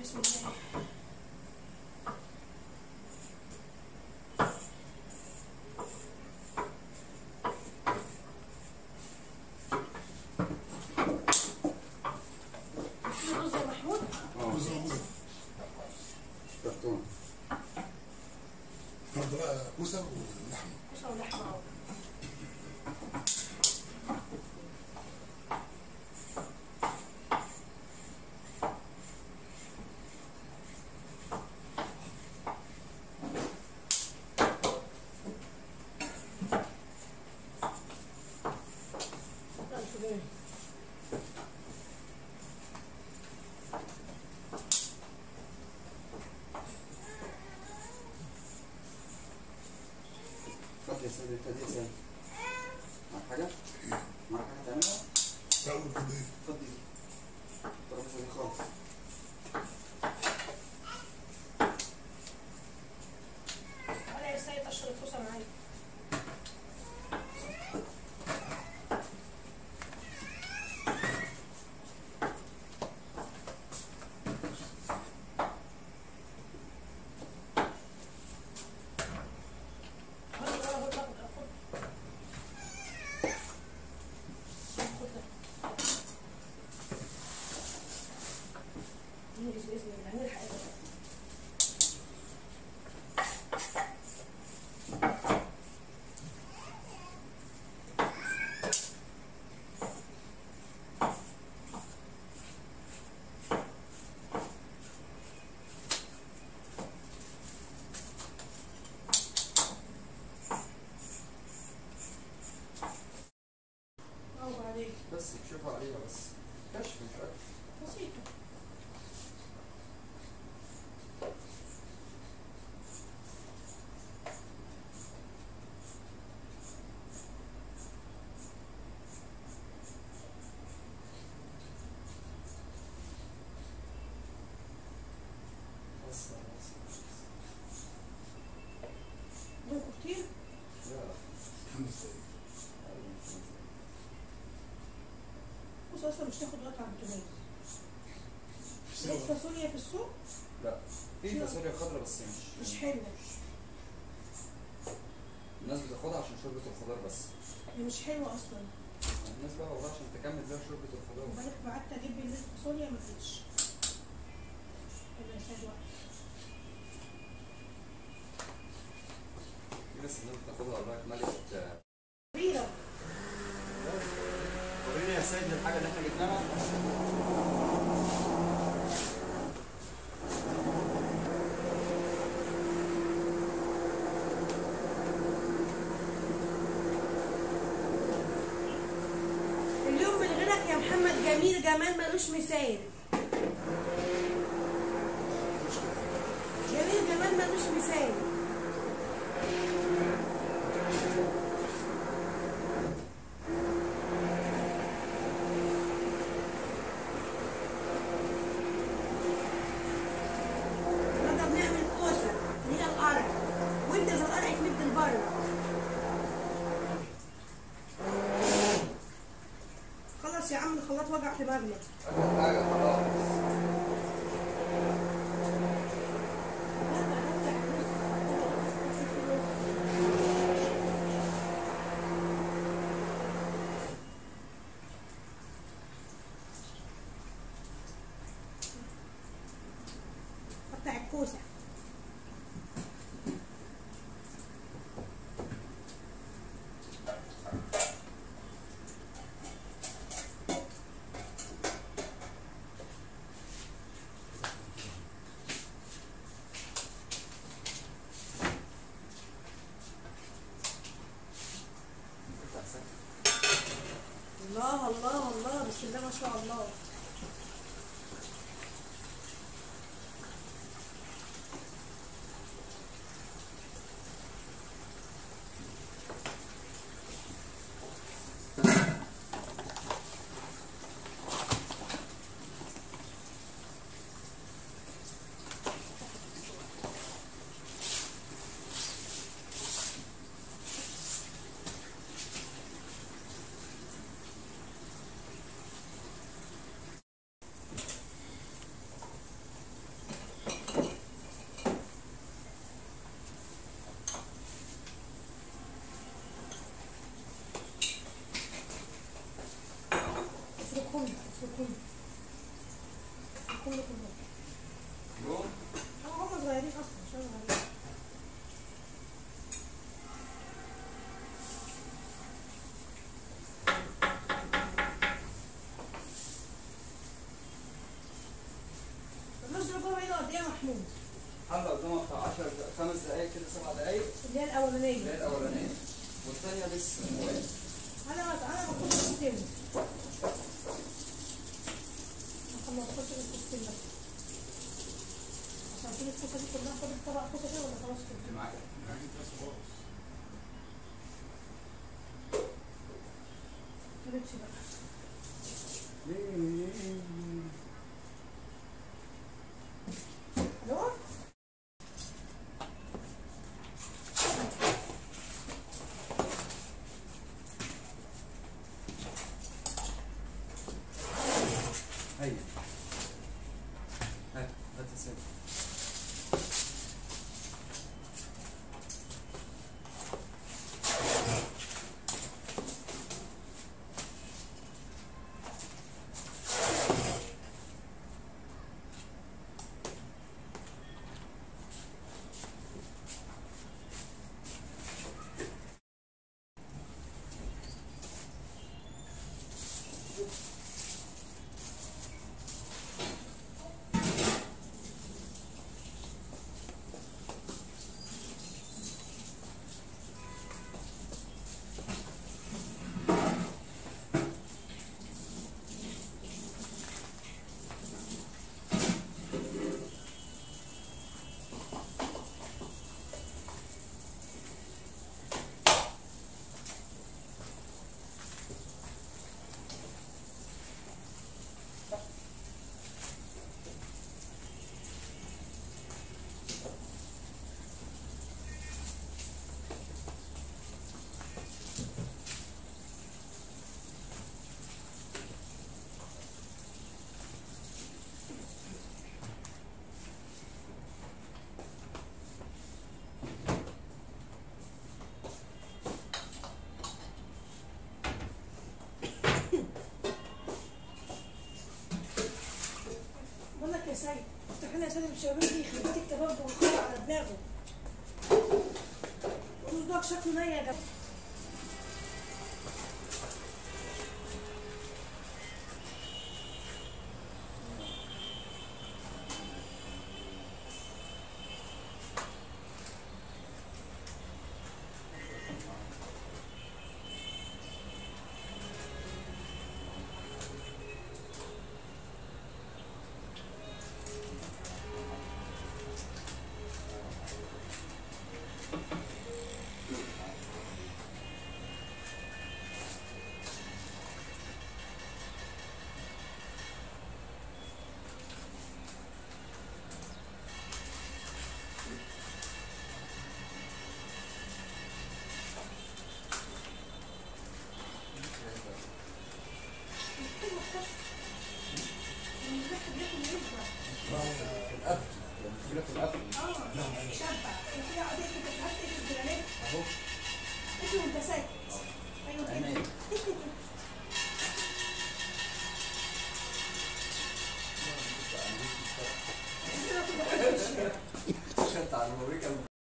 بسم الله الرز يا محمود رز موجود كرتون النهارده بقى كوسه ولحمه كوسه ولحمه اهو ألف جنيه. اتفضل يا سيدي ابتدي يا سيدي معاك حاجة؟ معاك حاجة تعملها؟ لا اقول كده ايه اتفضل الترابيزة دي خالص ولا يا سيد اشرب الكوسه معايا خد خد خد خد خد ده. ننجز باذن الله نلحق الوقت. أو بعدين بس تشوفها عليها بس كشف مش أكتر بسيطة بس بس دول كتير لا لا خمس دقايق بص اصلا مش تاخد وقت على البوتاجاز لقيت فاصوليا في السوق لا في فاصوليا خضراء بس مش مش حلوه الناس بتاخدها عشان شوربة الخضار بس هي مش حلوه اصلا الناس بقى والله عشان تكمل بيها شوربة الخضار وبالك بعدت اجيب بالليل فاصوليا ما لقيتش يلا يا سيد وقت في ناس الناس بتاخدها والله ملكة كبيره وريني يا سيدي الحاجة اللي احنا جبناها اليوم من غيرك يا محمد جميل جمال ملوش مثال جميل جمال ملوش مثال النهارده بنعمل كوسه اللي هي القرع وانت زي القرع تمد لبره خلص يا عم الخلاط وجع دماغنا آخر حاجة خلاص قطع الكوسه الله الله الله بسم الله ما شاء الله افركهم افركهم افركهم كلهم يوم اه هم صغيرين اصلا مش صغيرين الرز اللي جوه هنا قد ايه يا محمود؟ حلة قدامها بتاع 10 خمس دقايق كده سبع دقايق اللي هي اللي هي الاولانيه الأولانية والثانية لسه انا ما انا باخد كوستين ما خلصتش الكوستين ده عشان تجيب الكوسه دي كلها خد الطبق كوسه كده ولا خلاص كده اللي معاك عايزين بس خلاص مالكش بقى الو هيا هات هات السن بقول لك يا سيد افتح لنا يا سيد الشباب دي يخرب بيت الكباب والخير على دماغه وصدق شكله نية يا جماعة القفل المشكلة في القفل اه شابة في قضية كنت مش عارفة ايه الجرانات اهو اسمه وانت ساكت ايوه كده عينيا